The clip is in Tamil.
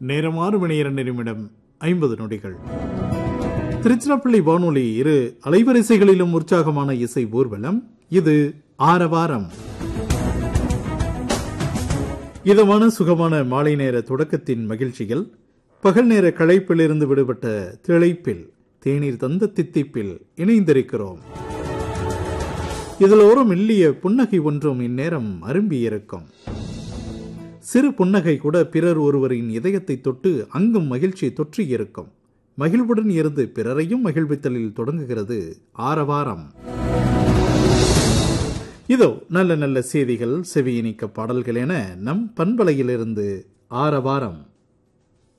நேரம் ஆறு மணி இரண்டு நிமிடம் ஐம்பது நொடிகள் திருச்சிராப்பள்ளி வானொலி இரு அலைவரிசைகளிலும் உற்சாகமான இசை ஊர்வலம் இது ஆரவாரம் இதமான சுகமான மாலை நேர தொடக்கத்தின் மகிழ்ச்சியில் பகல் நேர களைப்பிலிருந்து விடுபட்ட திளைப்பில் தேநீர் தந்த தித்திப்பில் இணைந்திருக்கிறோம் இதில் ஒரு மெல்லிய புன்னகை ஒன்றும் இந்நேரம் அரும்பி இருக்கும் சிறு புன்னகை கூட பிறர் ஒருவரின் இதயத்தை தொட்டு அங்கும் மகிழ்ச்சி தொற்றி இருக்கும் மகிழ்வுடன் இருந்து பிறரையும் மகிழ்வித்தலில் தொடங்குகிறது ஆரவாரம் இதோ நல்ல நல்ல செய்திகள் செவியினிக்க பாடல்கள் என நம் பண்பலையிலிருந்து ஆரவாரம்